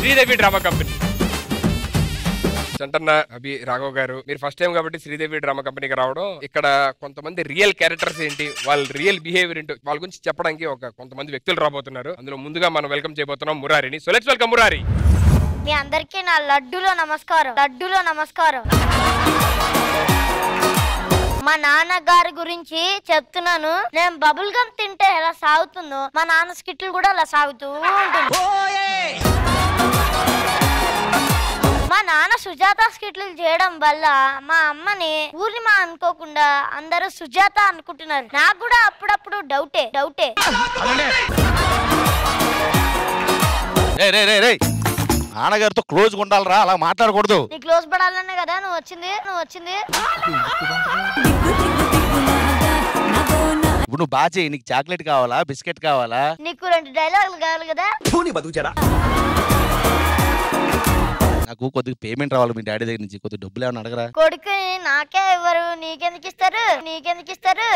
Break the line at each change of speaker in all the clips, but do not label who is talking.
Sridevi drama company చంటన్న అభి రాఘవ్ గారు మీరు first time కాబట్టి శ్రీదేవి డ్రామా కంపెనీకి రావడం ఇక్కడ కొంతమంది రియల్ క్యారెక్టర్స్ ఏంటి వాళ్ళ రియల్ బిహేవియర్ ఏంటి వాళ్ళ గురించి చెప్పడానికి ఒక కొంతమంది వ్యక్తులు రాబోతున్నారు అందులో ముందుగా మనం వెల్కమ్ చేయబోతున్నాం మురారిని సో లెట్స్ వెల్కమ్ మురారి
మీ అందరికీ నా లడ్డులో నమస్కారం లడ్డులో నమస్కారం మా నాన్నగారి గురించి చెప్తున్నాను నేను బబుల్ గమ్ తింటే ఎలా సాగుతుందో మా నాన్న స్కిట్లు కూడా అలా సాగుతూ ఉంటుంది మా నాన్న సుజాత స్కిట్లు చేయడం వల్ల మా అమ్మని పూర్ణిమ అనుకోకుండా అందరూ సుజాత అనుకుంటున్నారు నాకు కూడా అప్పుడప్పుడు డౌటే డౌటే
రే రే రే రే నాన్నగారితో క్లోజ్గా ఉండాలిరా అలా మాట్లాడకూడదు
నీ క్లోజ్ పడాలనే కదా నువ్వు వచ్చింది నువ్వు వచ్చింది
ఇప్పుడు నువ్వు బాగా చేయి నీకు చాక్లెట్ కావాలా బిస్కెట్ కావాలా
నీకు రెండు డైలాగులు కావాలి కదా
నాకు కొద్దిగా పేమెంట్ రావాలి మీ డాడీ దగ్గర నుంచి కొద్దిగా డబ్బులు ఏమైనా అడగరా
కొడుకు నాకే ఇవ్వరు నీకెందుకు ఇస్తారు నీకెందుకు ఇస్తారు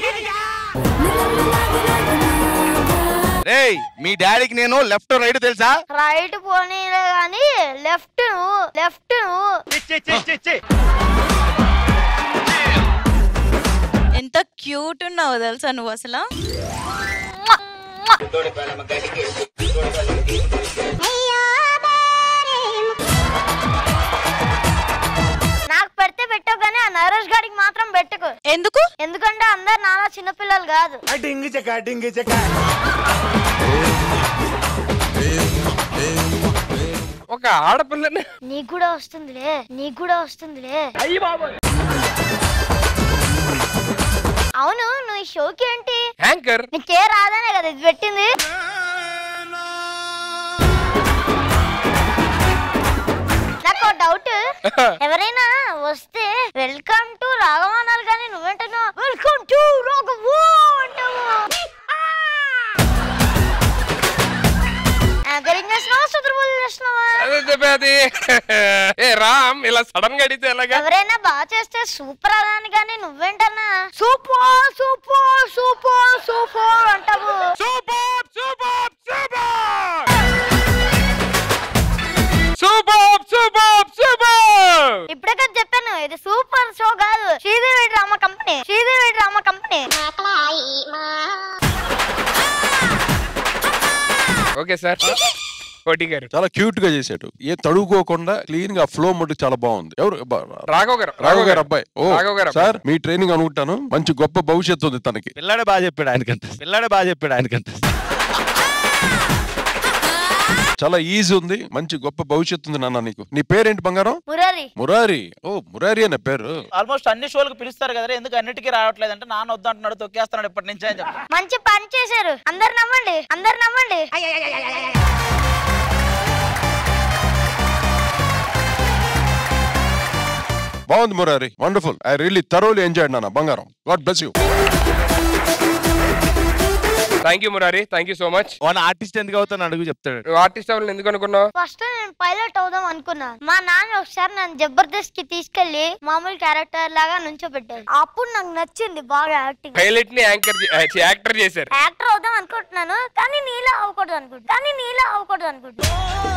రేయ్ మీ డాడీకి నేను లెఫ్ట్ రైట్ తెలుసా
రైట్ పోనీలే గాని లెఫ్ట్ నువ్వు లెఫ్ట్ నువ్వు
ఎంత క్యూట్ ఉన్నావు తెలుసా నువ్వు అసలు
నాకు పెడితే పెట్టావు కానీ ఆ నరేష్ గారికి మాత్రం పెట్టుకు
ఎందుకు
ఎందుకంటే అందరు నాలా చిన్నపిల్లలు కాదు
ఒక ఆడపిల్లని
నీకు కూడా వస్తుందిలే నీకు కూడా వస్తుందిలే అవును నువ్వు ఈ షోకి ఏంటి
యాంకర్
నీకే రాదనే కదా ఇది పెట్టింది నాకు డౌట్ ఎవరైనా వస్తే వెల్కమ్ టు రాఘవానాలు కానీ నువ్వేంటున్నావు వెల్కమ్ టు రాఘవు అంటావు యాంకరింగ్ చేస్తున్నావా సుద్రబోలు చేస్తున్నావా
అదే చెప్పేది ఏ రామ్ ఇలా సడన్ గా అడిగితే ఎలాగా
ఎవరైనా బాగా చేస్తే సూపర్ అలాని కానీ నువ్వేంటన్నా సూపర్ సూపర్ సూపర్ సూపర్ అంటావు
super super super super super super
ఇప్పుడే కదా చెప్పాను ఇది సూపర్ షో కాదు Sridevi drama company Sridevi drama company
okay sir Koti garu
చాలా క్యూట్ గా చేశాడు ఏ తడుకోకుండా క్లీన్ గా ఫ్లో మటు చాలా బాగుంది ఎవరు బ-
రాఘవ్ గారు
రాఘవ్ గారు అబ్బాయి ఓ
రాఘవ్ గారు అబ్బాయి.
సార్ మీ ట్రైనింగ్ అనుకుంటాను మంచి గొప్ప భవిష్యత్తు ఉంది తనకి
పిల్లాడే బాగా చెప్పాడు ఆయనకంట పిల్లాడే బాగా చెప్పాడు ఆయనకంట
చాలా ఈజీ ఉంది మంచి గొప్ప భవిష్యత్తు ఉంది నాన్న నీకు నీ పేరేంటి బంగారం
మురారి
మురారి ఓ మురారి అనే పేరు
ఆల్మోస్ట్ అన్ని షోలకు పిలుస్తారు కదా ఎందుకు అన్నిటికీ రావట్లేదు అంటే నాన్న వద్దంటున్నాడు తొక్కేస్తున్నాడు ఇప్పటి నుంచి అని చెప్పి
మంచి పని చేశారు అందరు నవ్వండి అందరు నవ్వండి
బాగుంది Murari wonderful I really thoroughly enjoy నాన్న బంగారం god bless you
thank you Murari thank you so much
వాడు ఆర్టిస్ట్ ఎందుకు అవుతాను అడుగు చెప్తాడు
నువ్వు ఆర్టిస్ట్ అవ్వాలని ఎందుకు అనుకున్నావు
ఫస్ట్ నేను పైలట్ అవుదాం అనుకున్నాను మా నాన్న ఒకసారి నన్ను జబర్దస్త్ కి తీసుకెళ్లి మామూలు క్యారెక్టర్ లాగా నుంచోబెట్టారు అప్పుడు నాకు నచ్చింది బాగా యాక్టింగ్
పైలట్ ని యాంకర్ యాక్టర్ చేశారు
యాక్టర్ అవుదాం అనుకుంటున్నాను కానీ నీలా అవ్వకూడదు అనుకుంటున్నా కానీ నీలా అవ్వకూడదు అనుకుంటున్నా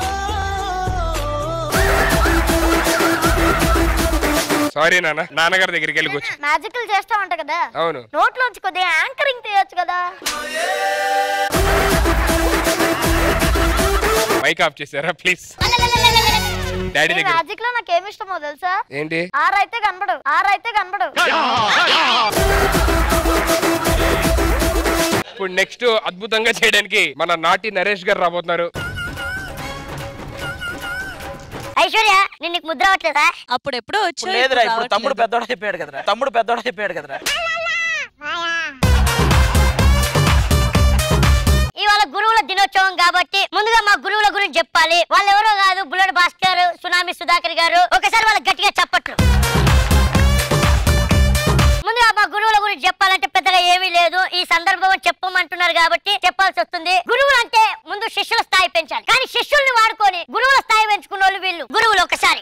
సారీ నాన్న నాన్నగారి దగ్గరికి వెళ్ళి కూర్చో
మ్యాజికల్ చేస్తా ఉంటా కదా
అవును
నోట్లోంచి కొద్దిగా యాంకరింగ్ చేయొచ్చు కదా
మైక్ ఆఫ్ చేశారా ప్లీజ్ డాడీ దగ్గర
మ్యాజిక్ లో నాకు ఏమి ఇష్టమో తెలుసా
ఏంటి
ఆరు అయితే కనబడు ఆరు అయితే కనబడు
ఇప్పుడు నెక్స్ట్ అద్భుతంగా చేయడానికి మన నాటి నరేష్ గారు రాబోతున్నారు
ఐశ్వర్య నేను నీకు ముద్ర అవట్లేదా
అప్పుడు ఎప్పుడో
ఇప్పుడు
వచ్చావు
లేదురా
ఇప్పుడు
ఇప్పుడు తమ్ముడు
రావట్లేదు.
పెద్దోడు అయిపోయాడు కదరా తమ్ముడు పెద్దోడు అయిపోయాడు కదరా
ఇవాళ గురువుల దినోత్సవం కాబట్టి ముందుగా మా గురువుల గురించి చెప్పాలి వాళ్ళు ఎవరో కాదు బుల్లెట్ భాస్కర్ సునామి సుధాకర్ గారు ఒకసారి వాళ్ళకి గట్టిగా చప్పట్లు ముందుగా మా గురువుల గురించి చెప్పాలంటే పెద్దగా ఏమీ లేదు ఈ సందర్భం చెప్పమంటున్నారు కాబట్టి చెప్పాల్సి వస్తుంది గురువులు అంటే ముందు శిష్యుల స్థాయి పెంచాలి కానీ శిష్యుల్ని వాడుకొని గురువుల స్థాయి పెంచుకున్న వాళ్ళు వీళ్ళు గురువులు ఒకసారి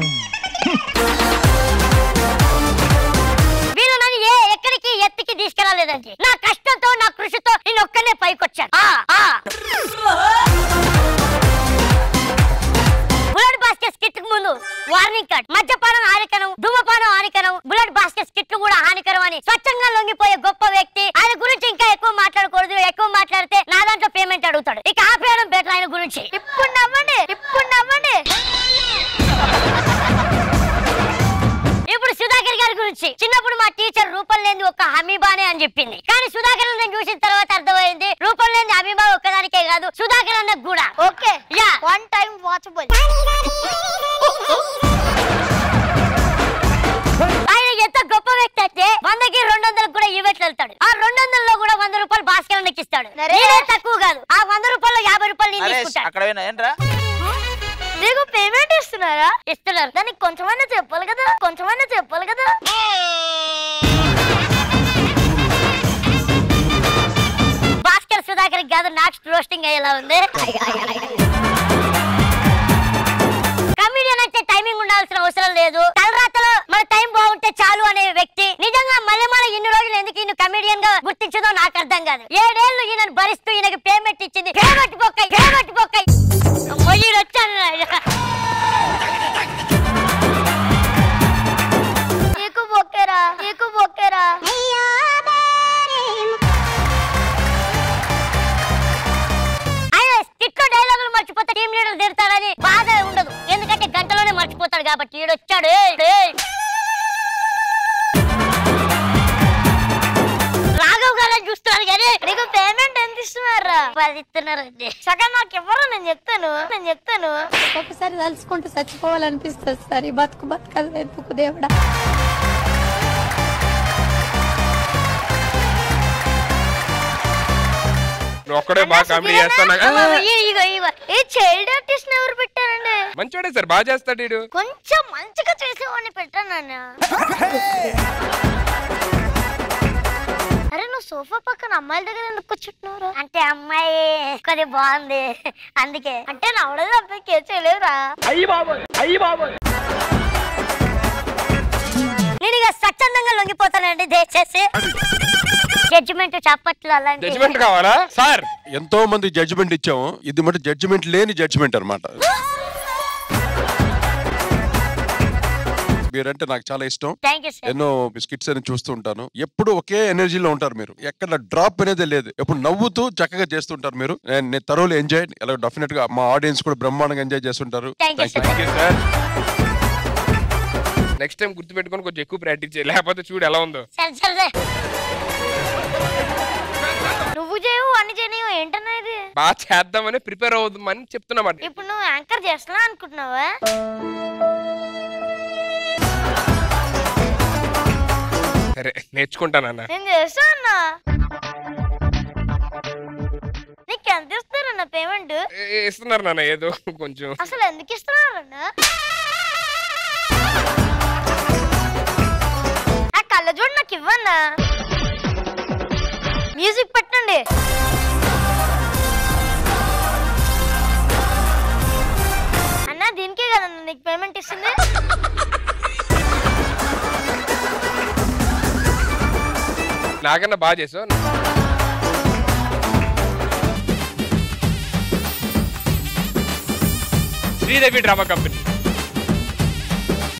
వీళ్ళు నన్ను ఏ ఎక్కడికి ఎత్తికి తీసుకెళ్ళలేదండి నా కష్టంతో నా కృషితో నేను ఒక్కనే పైకొచ్చాను ఆ, ఆ. భాస్కర్ స్కిట్లు కూడా హానికరం అని స్వచ్ఛంగా లొంగిపోయే గొప్ప వ్యక్తి ఆయన గురించి ఇంకా ఎక్కువ మాట్లాడకూడదు ఎక్కువ మాట్లాడితే నా దాంట్లో పేమెంట్ అడుగుతాడు ఇక ఆపేయడం బెటర్ ఆయన గురించి ఇప్పుడు నవ్వండి ఇప్పుడు నవ్వండి ఇప్పుడు సుధాకర్ గారి గురించి చిన్నప్పుడు మా టీచర్ రూపం లేని ఒక హమీబానే అని చెప్పింది కానీ సుధాకర్ నేను చూసిన తర్వాత అర్థమైంది రూపం లేని హమీబా ఒక్కదానికే కాదు సుధాకర్ అన్నకు కూడా okay yeah one time watchable ఆయన ఎంత గొప్ప వ్యక్తి అంటే వందకి రెండు వందలకు కూడా ఈవెంట్లు వెళ్తాడు ఆ రెండు వందలలో కూడా వంద రూపాయలు భాస్కర్ అన్నకి ఇస్తాడు నేనే తక్కువ కాదు ఆ వంద రూపాయలు యాభై రూపాయలు నేను
నరేష్
తీసుకుంటాను
అక్కడ పోయినా ఏంట్రా
నీకు పేమెంట్ ఇస్తున్నారా ఇస్తున్నారు దానికి కొంచెమైనా చెప్పాలి కదా కొంచెమైనా చెప్పాలి కదా భాస్కర్ సుధాకర్ కాదు నాకు రోస్టింగ్ అయ్యేలా ఉంది కమిడియన్ అంటే టైమింగ్ ఉండాల్సిన అవసరం లేదు తలరాతలో మన టైం బాగుంటే చాలు అనే వ్యక్తి నిజంగా మళ్ళీ మన ఇన్ని రోజులు ఎందుకు ఈయన కమిడియన్ గా గుర్తించదో నాకు అర్థం కాదు ఏడేళ్లు ఈయనను భరిస్తూ ఈయనకి పేమెంట్ ఇచ్చింది పేమెంట్ పొక్కై పేమెంట్ పొక్కై మొయ్యి వచ్చాను నీకు బొక్కేరా నీకు బొక్కేరా ఆయన స్కిట్ డైలాగులు మర్చిపోతే టీం లీడర్ తిడతాడని బాధ ఉండదు ఎందుకంటే గంటలోనే మర్చిపోతాడు కాబట్టి ఈడు వచ్చాడు ఏయ్, ఏయ్. రాఘవ్ గారు చూస్తున్నారు కానీ నీకు పేమెంట్ ఎంత ఇస్తున్నారా పది ఇస్తున్నారు సగం నాకు ఇవ్వరు నేను చెప్తాను నేను చెప్తాను
ఒక్కొక్కసారి తలుచుకుంటూ చచ్చిపోవాలనిపిస్తుంది సార్ ఈ బతుకు బతకదు ఎందుకు దేవుడా
నువ్వు ఒక్కడే బాగా కామెడీ చేస్తాను
ఇగో ఇగో ఈ చైల్డ్ ఆర్టిస్ట్ ఎవరు పెట్టారండి
మంచోడే సార్ బాగా చేస్తాడు వీడు
కొంచెం మంచిగా చేసేవాడిని పెట్టానన్న అరే నువ్వు సోఫా పక్కన అమ్మాయిల దగ్గర ఎందుకు కూర్చుంటున్నావు అంటే అమ్మాయి కొద్ది బాగుంది అందుకే అంటే నవ్వడదు అబ్బాయి కేర్ చేయలేవురా నేను ఇక స్వచ్ఛందంగా లొంగిపోతానండి దయచేసి జడ్జిమెంట్ చప్పట్లు అలాంటి
జడ్జిమెంట్ కావాలా సార్
ఎంతో మంది జడ్జిమెంట్ ఇచ్చాము ఇది మటు జడ్జిమెంట్ లేని జడ్జిమెంట్ అన్నమాట మీరంటే నాకు చాలా ఇష్టం
థ్యాంక్ యూ సార్
ఎన్నో బిస్కెట్స్ అని చూస్తూ ఉంటాను ఎప్పుడు ఒకే ఎనర్జీలో ఉంటారు మీరు ఎక్కడ డ్రాప్ అనేది లేదు ఎప్పుడు నవ్వుతూ చక్కగా చేస్తుంటారు మీరు నేను నేను తరోలు ఎంజాయ్ ఇలా డెఫినెట్ గా మా ఆడియన్స్ కూడా బ్రహ్మాండంగా ఎంజాయ్ చేస్తుంటారు
thank you
Thank you.
Sir
thank you sir next time గుర్తుపెట్టుకొని కొంచెం ఎక్కువ ప్రాక్టీస్ చేయాలి లేకపోతే చూడు ఎలా ఉందో
సరే సరే సరే. నువ్వు చేయవు అన్ని చేయనివు ఏంటన్నా ఇది
బాగా చేద్దామని ప్రిపేర్ అవుదామని చెప్తున్నమాట
ఇప్పుడు నువ్వు యాంకర్ చేస్తున్నా అనుకుంటున్నావా
సరే నేర్చుకుంటానన్న
నేను చేస్తా అన్నా నీకు ఎంత ఇస్తారన్న పేమెంట్
ఏ- ఇస్తున్నారు నాన్న ఏదో కొంచెం
అసలు ఎందుకు ఇస్తున్నారన్న ఆ కళ్ళజోడు నాకు ఇవ్వన్నా మ్యూజిక్ పెట్టండి అన్న దీనికే కదన్న నీకు పేమెంట్ ఇస్తుంది
నాకన్నా బాగా చేసావు శ్రీదేవి డ్రామా కంపెనీ